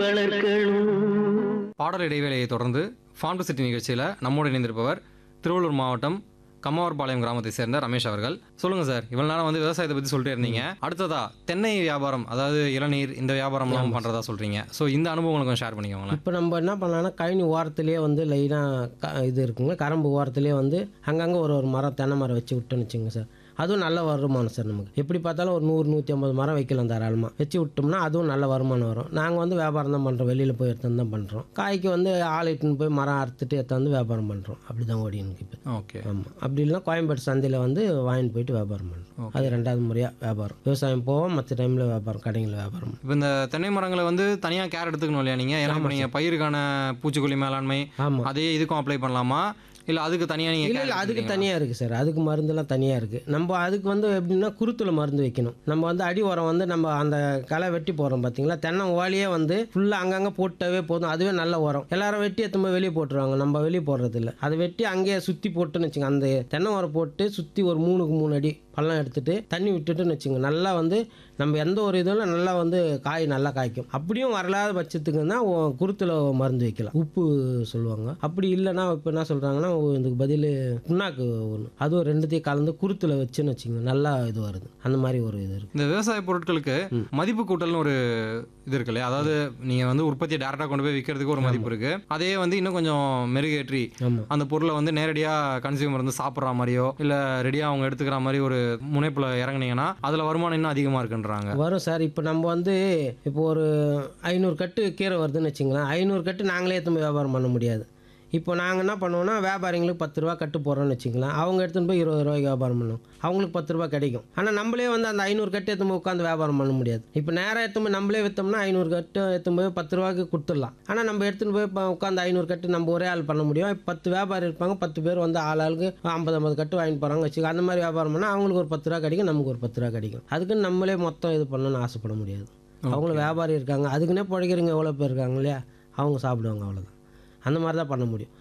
வளர்க்கணும் பாடல் இடைவேளையை தொடர்ந்து ஃபார்ம் டு சிட்டி நிகழ்ச்சியில் நம்மோடு இணைந்திருப்பவர் திருவள்ளூர் மாவட்டம் கம்மவார்பாளையம் கிராமத்தை சேர்ந்த ரமேஷ் அவர்கள் சொல்லுங்க சார் இவ்வளவு நேரம் வந்து விவசாயத்தை பத்தி சொல்லிட்டே இருந்தீங்க அடுத்ததா தென்னை வியாபாரம் அதாவது இளநீர் இந்த வியாபாரம்லாம் பண்றதா சொல்றீங்க ஸோ இந்த அனுபவம் கொஞ்சம் ஷேர் பண்ணிக்கோங்களேன் இப்போ நம்ம என்ன பண்ணலாம்னா கழனி ஓரத்துலேயே வந்து லைனாக க இது இருக்குங்க கரம்பு ஓரத்துலேயே வந்து அங்கங்கே ஒரு ஒரு மரம் தென்னை மரம் வச்சு விட்டோன்னு வச்சுங்க சார் அதுவும் நல்ல வருமானம் சார் நமக்கு எப்படி பார்த்தாலும் ஒரு நூறு நூற்றி ஐம்பது மரம் வைக்கலாம் தாராளமாக வச்சு விட்டோம்னா அதுவும் நல்ல வருமானம் வரும் நாங்கள் வந்து வியாபாரம் தான் பண்ணுறோம் வெளியில் போய் எடுத்து தான் பண்ணுறோம் காய்க்கு வந்து ஆள் இட்டுன்னு போய் மரம் அறுத்துட்டு எடுத்தாந்து வியாபாரம் பண்ணுறோம் அப்படி தான் ஓடி எனக்கு இப்போ ஓகே ஆமாம் அப்படி இல்லைனா கோயம்பேடு சந்தையில் வந்து வாங்கிட்டு போயிட்டு வியாபாரம் பண்ணுறோம் அது ரெண்டாவது முறையாக வியாபாரம் விவசாயம் போவோம் மற்ற டைமில் வியாபாரம் கடைங்களில் வியாபாரம் இப்போ இந்த தென்னை மரங்களை வந்து தனியா கேர் எடுத்துக்கணும் இல்லையா நீங்க ஏன்னா இப்போ நீங்க பயிருக்கான பூச்சிக்கொல்லி மேலாண்மை ஆமாம் அதே இதுக்கும் அப்ளை பண்ணலாமா இல்ல அதுக்கு தனியா நீங்க இல்லை care இல்லை அதுக்கு எடுத்துக்கிறீங்களா? தனியாக இருக்குது சார் அதுக்கு மருந்துலாம் தனியாக இருக்குது நம்ம அதுக்கு வந்து எப்படின்னா குருத்தில் மருந்து வைக்கணும் நம்ம வந்து அடி உரம் வந்து நம்ம அந்த களை வெட்டி போடுறோம் பார்த்தீங்களா தென்னை ஓலையே வந்து ஃபுல்லாக அங்கங்கே போட்டாவே போதும் அதுவே நல்ல உரம் எல்லாரும் வெட்டி எடுத்து வெளியே போட்டுருவாங்க நம்ம வெளியே போடுறது இல்லை அதை வெட்டி அங்கேயே சுற்றி போட்டுன்னு வச்சுங்க அந்த தென்னை உரம் போட்டு சுற்றி ஒரு மூணுக்கு மூணு அடி பள்ளம் எடுத்துட்டு தண்ணி விட்டுட்டுன்னு வச்சுங்க நல்லா வந்து நம்ம எந்த ஒரு இதில் நல்லா வந்து காய் நல்லா காய்க்கும் அப்படியும் வரலாத பட்சத்துக்குன்னா குருத்தில் மருந்து வைக்கலாம் உப்பு சொல்லுவாங்க அப்படி இல்லைன்னா இப்போ என்ன சொல்கிறாங்கன்னா இதுக்கு பதில் புண்ணாக்கு ஒன்று அதுவும் ரெண்டுத்தையும் கலந்து குருத்தில் வச்சுன்னு வச்சுங்க நல்லா இது வருது அந்த மாதிரி ஒரு இது இருக்குது இந்த விவசாய பொருட்களுக்கு மதிப்பு கூட்டல்னு ஒரு இது இருக்கு இல்லையா அதாவது நீங்க வந்து உற்பத்தியை டேரக்டா கொண்டு போய் விற்கிறதுக்கு ஒரு மதிப்பு இருக்கு அதே வந்து இன்னும் கொஞ்சம் மெருகேற்றி ஆமாம் அந்த பொருளை வந்து நேரடியா கன்சியூமர் வந்து சாப்பிட்ற மாதிரியோ இல்ல ரெடியா அவங்க எடுத்துக்கிற மாதிரி ஒரு முனைப்புல இறங்குனீங்கன்னா அதுல வருமானம் இன்னும் அதிகமா இருக்குன்றாங்க வரும் சார் இப்போ நம்ம வந்து இப்போ ஒரு ஐநூறு கட்டு கீரை வருதுன்னு வச்சுங்களேன் ஐநூறு கட்டு நாங்களே எடுத்து வியாபாரம் பண்ண முடியாது இப்போ நாங்கள் என்ன பண்ணுவோம்னா வியாபாரிங்களுக்கு பத்து ரூபா கட்டு போடுறோம்னு வச்சுக்கலாம் அவங்க எடுத்துன்னு போய் இருபது ரூபாய்க்கு வியாபாரம் பண்ணுவோம் அவங்களுக்கு பத்து ரூபா கிடைக்கும் ஆனால் நம்மளே வந்து அந்த ஐநூறு கட்டு எடுத்து போய் உட்காந்து வியாபாரம் பண்ண முடியாது இப்போ நேராக எடுத்து போய் நம்மளே விற்றோம்னா ஐநூறு கட்டு எடுத்து போய் பத்து ரூபாய்க்கு கொடுத்துடலாம் ஆனால் நம்ம எடுத்துன்னு போய் இப்போ உட்காந்து ஐநூறு கட்டு நம்ம ஒரே ஆள் பண்ண முடியும் இப்போ பத்து வியாபாரி இருப்பாங்க பத்து பேர் வந்து ஆள் ஆளுக்கு ஐம்பது ஐம்பது கட்டு வாங்கிட்டு போகிறாங்க வச்சுக்க அந்த மாதிரி வியாபாரம் பண்ணால் அவங்களுக்கு ஒரு பத்து ரூபா கிடைக்கும் நமக்கு ஒரு பத்து ரூபா கிடைக்கும் அதுக்குன்னு நம்மளே மொத்தம் இது பண்ணணும்னு ஆசைப்பட முடியாது அவங்களும் வியாபாரி இருக்காங்க அதுக்குன்னே பிழைக்கிறவங்க எவ்வளோ பேர் இருக்காங்க இல்லையா அவங்க சாப்பிடுவாங்க அவ்வளோதான் அந்த மாதிரி தான் பண்ண முடியும்